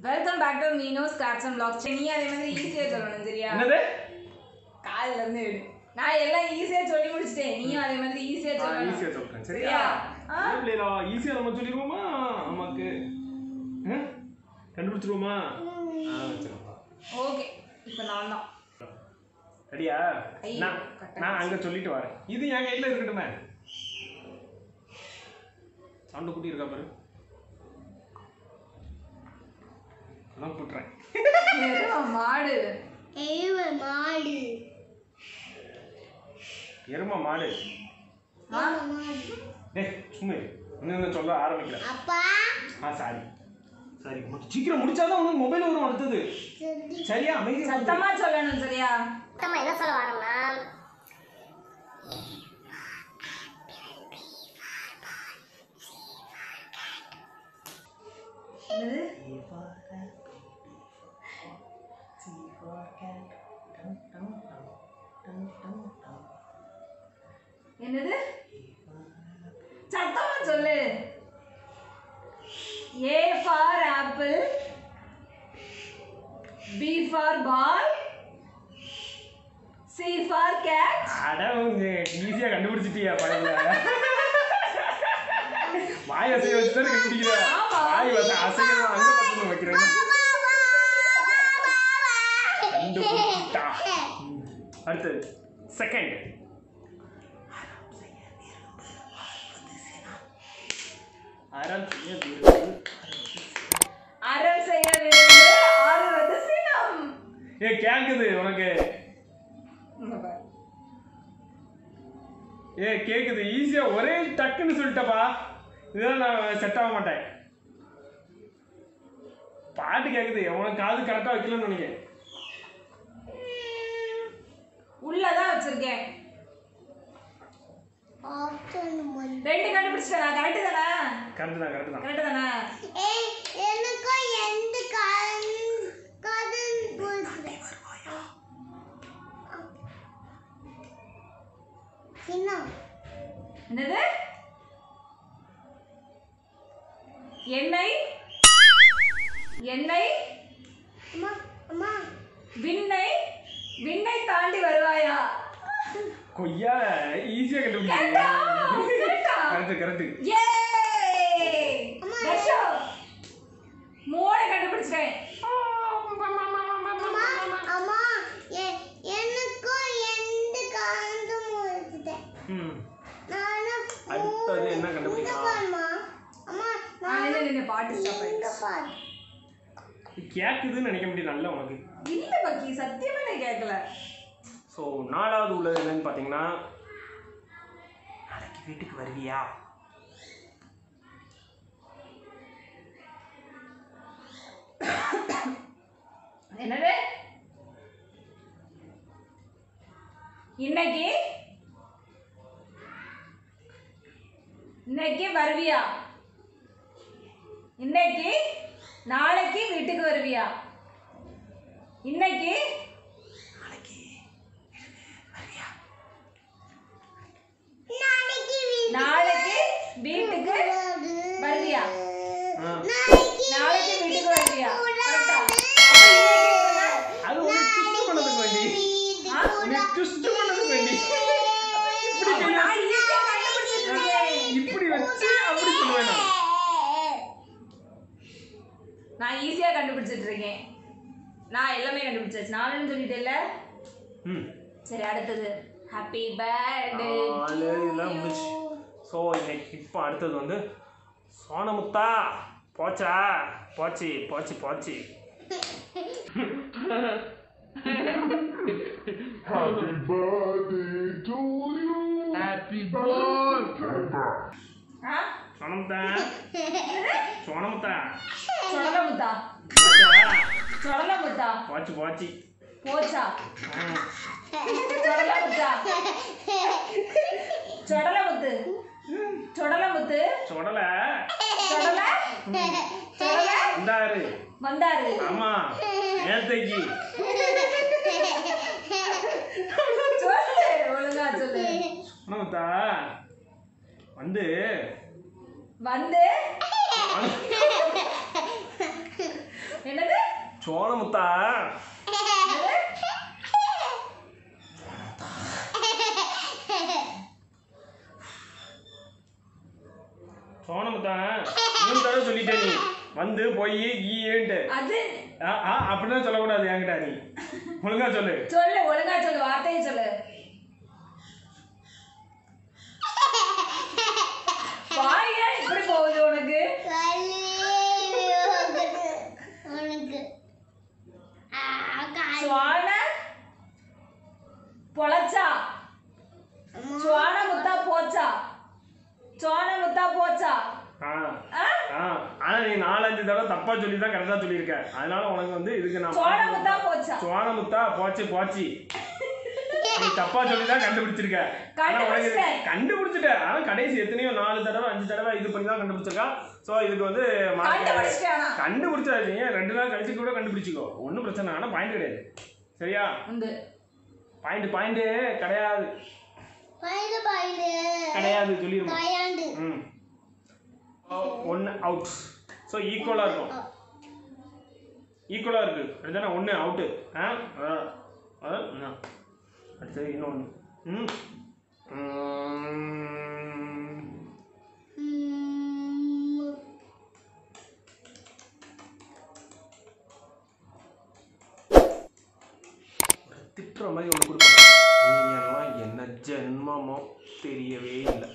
Welcome back to Meenos cards and blogs நீ அதே மாதிரி ஈஸியா சொல்லணும் சரியா என்னது கால்ல இருந்து எடு நான் எல்லாம் ஈஸியா சொல்லி முடிச்சிட்டேன் நீயும் அதே மாதிரி ஈஸியா சொல்லணும் ஈஸியா சொல்றேன் சரியா சரியா? ஆ? ஏன் பிள்ளைகளா ஈஸியா நம்ம சொல்லிடுவோமா அம்மாக்கு ஆ? கண்டுபிடிச்சிருவோமா ஆ வச்சிருப்பா ஓகே இப்போ நான் தான் ரெடியா ஐயோ, நான் கட்டாயம். நான் அங்க சொல்லிட்டு வரேன் இது என் கையில இருக்கட்டுமே சவுண்டு குட்டி இருக்கா பாரு நான் போட்டுறேன் எருமை மாடு எருமை மாடு எருமை மாடு ஆ? மாடு டேய் சும்மா இரு. இன்னும் சொல்ல ஆரம்பிக்கல அப்பா ஆ சாரி சரி மு- சீக்கிரம் முடிச்சாதான் உனக்கு மொபைல் வரும் அடுத்தது சரி சரியா அமைதி சத்தமா சொல்லணும் சரியா அம்மா என்ன சொல்ல வரோம்னா என்னது என்னது சத்தமா சொல்லு A for apple B for ball C for cat அட ஈஸியா கண்டுபிடிச்சிட்டியா பழங்க வாய் அசைய வச்சு தான் கண்டுபிடிக்கிற ஆமா. வாய் வச அசைய அங்க பத்து வைக்கிறேன் கண்டுபிடிச்சிட்டா ம். அடுத்தது செகண்ட் அறம் செய்ய விரும்பு. அறம் செய்ய விரும்பு ஆறு வந்து சினம் ஏ கேக்குது உனக்கு இங்க பாரு. ஏ கேக்குது ஈஸியா ஒரே டக்குன்னு சொல்லிட்டப்பா இதெல்லாம் நான் செட் ஆக மாட்டேன் பாட்டு கேக்குது உனக்கு காது கரெக்டா வைக்கலன்னு நினைக்கிறேன் உள்ளதான் வச்சிருக்கேன் ஆப்ஷன் ஒன் ரெண்டு கண்டுபிடிச்சிட்டா கரெக்ட் தானே கரெக்ட் தான் கரெக்ட் தான் கரெக்ட் தானே ஏய் எனக்கும் எந்த கடன் கடன் போச்சு என்ன என்னது எண்ணெய் எண்ணெய் அம்மா அம்மா விண்ணை விண்ணை தாண்டி வருவாயா கொய்யா ஈஸியா கரெக்டா? கரெக்டா? கரெக்ட் கரெக்ட் ஏ தர்ஷோ மூணு கண்டுபிடிச்சிட்டேன் அம்மா அம்மா எ- எனக்கும் எந்த கடன் போச்சு ம் நானும் அடுத்தது என்ன கண்டுபிடிக்கலாம்? அம்மா அம்மா நான் என்ன நின்று பாட்டு ஸ்டாப் இந்த ஆயிட்டேன் பாரு கேக்குதுன்னு நினைக்க முடியும் நல்ல உனக்கு இல்ல பக்கி சத்தியமா நான் கேட்கல ஸோ நாலாவது உள்ளது என்னன்னு பார்த்தீங்கன்னா நாளைக்கு வீட்டுக்கு வருவியா என்னது இன்னைக்கு இன்னைக்கு வருவியா இன்னைக்கு நாளைக்கு வீட்டுக்கு வருவியா இன்னைக்கு நாளைக்கு நாளைக்கு வீட்டுக்கு வருவியா ஆ. நாளைக்கு வீட்டுக்கு வருவியா கரெக்டா அது உனக்கு ட்விஸ்ட் பண்ணதுக்கு வேண்டி ஆ? உனக்கு ட்விஸ்ட் பண்ணதுக்கு வேண்டி இப்படி அப்ப கையில- நான் easy ஆ கண்டுபிடிச்சிருக்கேன். இப்படி வச்சு அப்படி சொல்லுவேன் நான். நான் ஈஸியா கண்டுபிடிச்சிட்டு இருக்கேன் நான் எல்லாமே கண்டுபிடிச்சாச்சு நானும் சொல்லிட்டேன்ல ம் சரி அடுத்தது ஹாப்பி பர்த்டே நாலு இதெல்லாம் முடிச்சு ஸோ இன்னைக்கு இப்போ அடுத்தது வந்து சோனமுத்தா போச்சா போச்சு போச்சு போச்சு Happy birthday to you. Happy birthday. ஆ சோனமுத்தா சோனமுத்தா சொடல முத்தா போச்சா சொடல முத்தா போச்சு போச்சு போச்சா ம். சொடல முத்தா சொடல முத்து சொடல முத்து சொடல சொடல சொடல வந்தாரு வந்தாரு ஆமா நேத்தைக்கு சொல்லு ஒழுங்கா சொல்லு சோனமுத்தா வந்து வந்து என்னது சோனமுத்தா சோனமுத்தா மூணு தடவை சொல்லிட்டே நீ வந்து போய் ஈன்ட்டு அது ஆ ஆ அப்படிலாம் சொல்லக்கூடாது என்கிட்ட நீ ஒழுங்கா சொல்லு சொல்லு ஒழுங்கா சொல்லு வார்த்தையை சொல்லு வாய் ஏன் இப்படி போகுது உனக்கு உனக்கு ஆ, கால். சுவான பொழச்சா சுவான முத்தா போச்சா சுவான முத்தா போச்சா ஆ ஆ? ஆ ஆனா நீ நாலஞ்சு தடவை தப்பா சொல்லி தான் கரெக்டா சொல்லியிருக்க அதனால உனக்கு வந்து இதுக்கு நான் சுவான முத்தா போச்சா சோனமுத்தா போச்சு போச்சு நீ தப்பா சொல்லி தான் கண்டுபிடிச்சிருக்க ஆனா உனக்கு இது- கண்டுபிடிச்சிட்டேன். கண்டுபிடிச்சிட்ட ஆனா கடைசி எத்தனையோ நாலு தடவை அஞ்சு தடவை இது பண்ணி தான் கண்டுபிடிச்சிருக்கா சோ இதுக்கு வந்து mark கண்டுபிடிச்சிட்டானா கண்டுபிடிச்சாச்சு ஏன் ரெண்டு நாள் கழிச்சு கூட கண்டுபிடிச்சிக்கோ ஒன்றும் பிரச்சனை ஆனா பாயிண்ட் கிடையாது சரியா உண்டு பாயிண்ட் பாயிண்ட் கிடையாது பயிறு பயிறு கிடையாது சொல்லிருமா பயாண்டு ம் ஒன்று அவுட் ஸோ ஈக்குவலாக இருக்கும் ஈக்குவலாக இருக்குது அதுதானே ஒன்று அவுட்டு ஆ அதான் அதான் என்ன அடுத்தது இன்னொன்று ம் ம். ம், திட்டுற மாதிரி ஒன்று கொடுப்பாங்க நீ எல்லாம் என்ன ஜென்மமோ தெரியவே இல்லை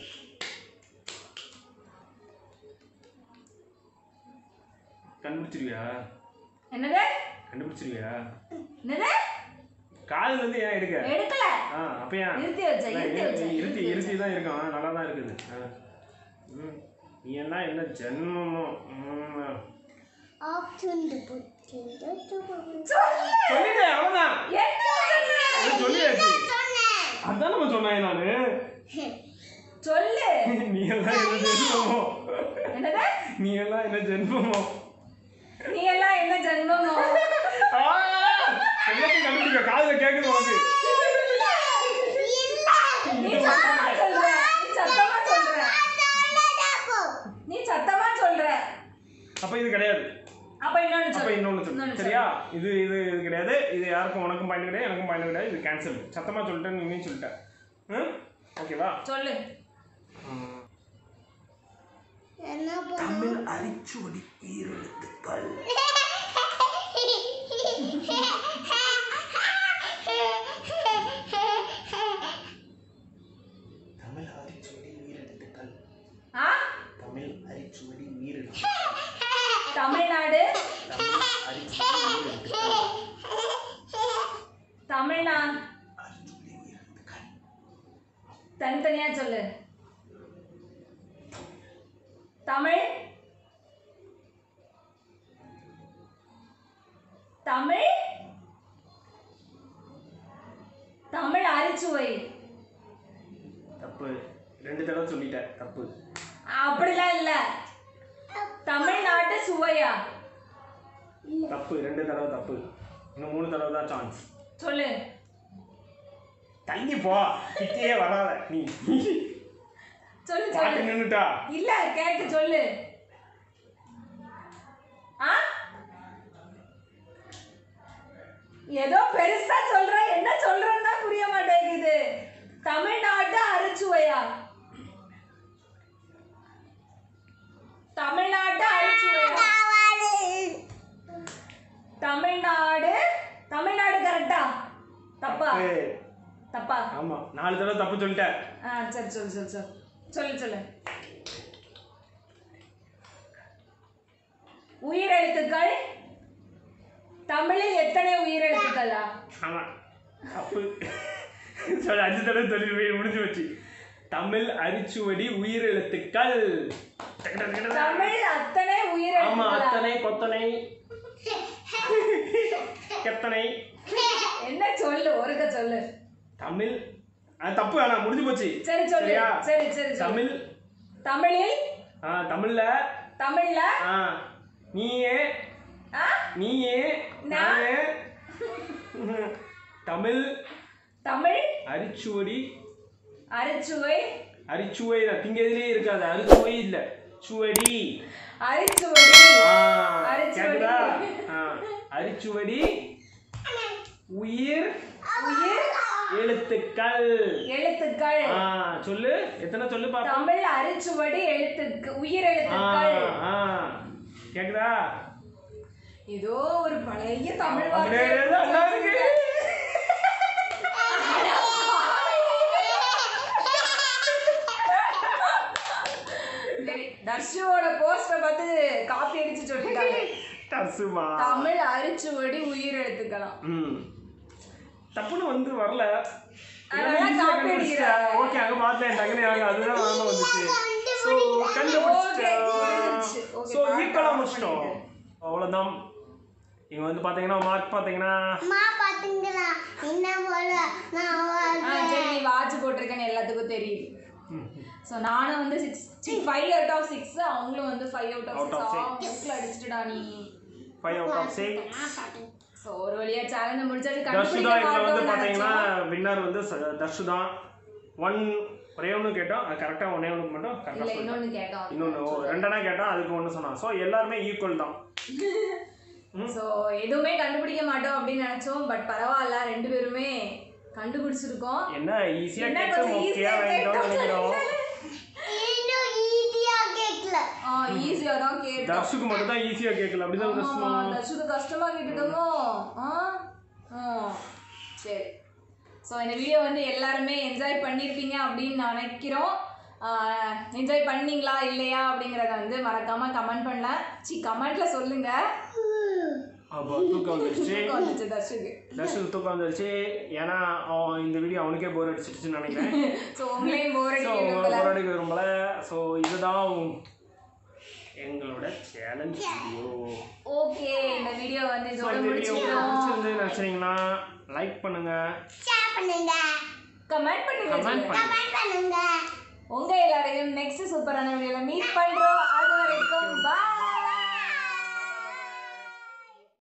கண்டுபிடிச்சிருவியா என்னது கண்டுபிடிச்சிருவியா என்னது காதுல இருந்து ஏன் எடுக்க எடுக்கல ஆ அப்ப ஏன் நிறுத்தி வச்சேன் இல்ல, நிறுத்தி வச்சேன் இருத்தி நிறுத்தி இருத்தி வச்சேன் தான் இருக்கும் நல்லா தான் இருக்குது ஆ. ம். நீ என்ன என்ன ஜென்மமோ ம். ஆப்ஷன் புடிச்சிட்டு சொல்லு. சொல்லிட்டேன் அவ்வளோதான் என்ன சொன்ன? சொல்லியாச்சு சொன்னேன் அதான் நம்ம சொன்னேன் நானு சொல்லு நீ எல்லாம் என்ன ஜென்மமோ என்னது நீ எல்லாம் என்ன ஜென்மமோ நீ எல்லாம் என்ன ஜென்மமோ ஆ! எல்லாத்தையும் கண்டுபிடிக்க காதுல கேக்குது உனக்கு நீ சத்தமா சொல்ற நீ சத்தமா சொல்ற நீ சத்தமா சொல்ற அப்ப இது கிடையாது அப்ப இன்னொன்னு அப்ப சொல்லு இன்னொன்னு சொல்லு இன்னொன்னு சரியா இது இது இது கிடையாது இது யாருக்கும் உனக்கும் பாயிண்ட் கிடையாது எனக்கும் பாயிண்ட் கிடையாது இது கேன்சல் சத்தமா சொல்லிட்டேன் நீ சொல்லிட்ட ம் ஓகேவா சொல்லு என்ன பண்ண தமிழ் அரிச்சுவடி ஈரெழுத்துக்கள் தமிழ் அரிச்சுவடி உயிரெழுத்துக்கள் ஆ தமிழ் அரிச்சுவடி உயிரெழுத்துக்கள் தமிழ்நாடு தமிழ் அரிச்சுவடி உயிரெழுத்துக்கள் தமிழ்நா அரிச்சுவடி உயிரெழுத்துக்கள் தனித்தனியா சொல்லு தமிழ் தமிழ் தமிழ் அரிச்சுவை தப்பு ரெண்டு தடவை சொல்லிட்டேன் தப்பு அப்படிலாம் இல்ல தமிழ்நாட்டு சுவையா தப்பு ரெண்டு தடவை தப்பு இன்னும் மூணு தடவை தான் சான்ஸ் சொல்லு தள்ளி போ கிட்டே வராத நீ சொல்லு பாட்டு சொல்லு நின்னுட்டா இல்ல கேட்டு சொல்லு ஆ ஏதோ பெருசா சொல்ற என்ன சொல்றேன்னு தான் புரிய மாட்டேங்குது தமிழ்நாட்டு அரிச்சுவையா தமிழ்நாட்டு அரிச்சுவையா தமிழ்நாடு தமிழ்நாடு கரெக்டா தப்பா ஏய், தப்பா ஆமா நாலு தடவை தப்பு சொல்லிட்டேன் ஆ சரி சொல்லு சொல்லு சொல்லு சொல்லு சொல்லு உயிரெழுத்துக்கள் தமிழில் எத்தனை உயிரெழுத்துக்களா ஆமா தப்பு சொல்லி அஞ்சு தடவை சொல்லி போய் முடிஞ்சு வச்சு தமிழ் அரிச்சுவடி உயிரெழுத்துக்கள் தமிழ் அத்தனை ஆமா உயிரெழுத்துக்களா அத்தனை கொத்தனை கெத்தனை என்ன சொல்லு ஒருக்க சொல்லு தமிழ் அது தப்பு ஆனா முடிஞ்சு போச்சு சரி சொல்லு சரியா? சரி சரி சொல்லு தமிழ் தமிழில் ஆ தமிழ்ல தமிழ்ல ஆ நீயே ஆ நீயே நான்? நானே தமிழ் தமிழ் அரிச்சுவடி அரிச்சுவை அரிச்சுவை தான் திங்கதிலே இருக்காது அரிச்சுவை இல்ல சுவடி அரிச்சுவடி ஆ அரிச்சுவடி. கேக்குதா ஆ அரிச்சுவடி உயிர் உயிர் எழுத்துக்கள் எழுத்துக்கள் ஆ சொல்லு எத்தனை சொல்லு பாப்போம் தமிழ் அரிச்சுவடி எழுத்துக்கு உயிர் ஆ எழுத்துக்கள் ஆ கேக்குதா ஏதோ ஒரு பழைய தமிழ் அப்படியே வார்த்தை நல்லா இருக்கு. சரி, தர்ஷுவோட போஸ்டரை பார்த்து காப்பி அடிச்சு சொல்லிட்டாங்க டசுமா தமிழ் அரிச்சுவடி உயிர் எழுத்துக்கலாம் ம் தப்புன்னு வந்து வரல அதனால copy அடிக்கிறேன். ஓகே அங்க பார்த்தேன் டக்குனு எனக்கு அதுதான் ஞாபகம் வந்துச்சு ஸோ Okay, கண்டுபிடிச்சிட்டோம் புரிஞ்சிருச்சு. Okay, ஸோ பார்க்க ஈக்குவலாக off முடிச்சிட்டோம் பண்ணிட்டேன். அவ்வளோதான் இங்க வந்து பார்த்தீங்கன்னா மார்க் பார்த்தீங்கன்னா அம்மா பாத்தீங்களா என்ன போல நான் ஆ, வாழ்றேன். சரி நீ வாட்ச் போட்டிருக்கேன்னு எல்லாத்துக்கும் தெரியுது ஸோ நானும் வந்து six five out of six அவங்களும் வந்து five out of Out of six மூக்கில் அடிச்சுட்டுடா நீ ஃபைவ் அவுட் ஆஃப் சிக்ஸ் நான் பாத்தேன். ஸோ ஒரு வழியா சேலஞ்சை முடிச்சாச்சு தர்ஷு கண்டுபிடிக்க தான் இதில் வந்து மாட்டோம்னு பார்த்தீங்கன்னா நினைச்சோம். வின்னர் வந்து ச- தர்ஷு தான் ஒன் ஒரே ஒன்று கேட்டோம் அது கரெக்டாக ஒன்னே ஒன்று மட்டும் இல்ல கரெக்டாக இன்னொன்னு கேட்டோம் இன்னொன்று ரெண்டனா கேட்டோம் அதுக்கு ஒன்று சொன்னான் ஸோ எல்லாருமே ஈக்குவல் தான் ஸோ எதுவுமே கண்டுபிடிக்க மாட்டோம் அப்படின்னு நினைச்சோம் பட் பரவாயில்ல ரெண்டு பேருமே கண்டுபிடிச்சிருக்கோம் என்ன ஈஸியாக என்ன கேட்டு கொஞ்சம் மொக்கையாக ஈஸியா வேண்டாம்னு கேட்டோம். நினைக்கிறோம் இன்னும் ஈஸியா கேட்கல ஆ ஈஸியா தான் கேட்டோம் தர்ஷுக்கு மட்டும் தான் ஈஸியாக கேட்கல அப்படிதான் ஆமா, கஷ்டம் தர்ஷுக்கு கஷ்டமா கேட்டுட்டோமோ ஆ ஆ, சரி ஸோ இந்த வீடியோ வந்து எல்லாருமே என்ஜாய் பண்ணியிருப்பீங்க அப்படின்னு நினைக்கிறோம் என்ஜாய் பண்ணீங்களா இல்லையா அப்படிங்கிறத வந்து மறக்காம கமெண்ட் பண்ணல சி கமெண்ட்ல சொல்லுங்க அப்போ தூக்கம் வந்துருச்சு தூக்கம் வந்துச்சு தர்ஷுக்கு தர்ஷுக்கு தூக்கம் வந்துருச்சு ஏன்னா அவன் இந்த வீடியோ அவனுக்கே போர் அடிச்சிருச்சுன்னு நினைக்கிறேன் ஸோ உங்களையும் போர் ஸோ அடிக்க போர் அடிக்க விரும்பல ஸோ இதுதான் எங்களோட சேலஞ்ச் வீடியோ ஓகே இந்த வீடியோ வந்து ஸோ இதோட இந்த வீடியோ முடிச்சுக்கலாம் பிடிச்சிருந்து நினச்சிங்கன்னா லைக் பண்ணுங்க ஷேர் பண்ணுங்க கமெண்ட் பண்ணுங்க கமெண்ட் சொல்லுங்க. பண்ணுங்க கமெண்ட் பண்ணுங்க உங்க எல்லாரையும் நெக்ஸ்ட் சூப்பரான வீடியோல மீட் பண்றோம்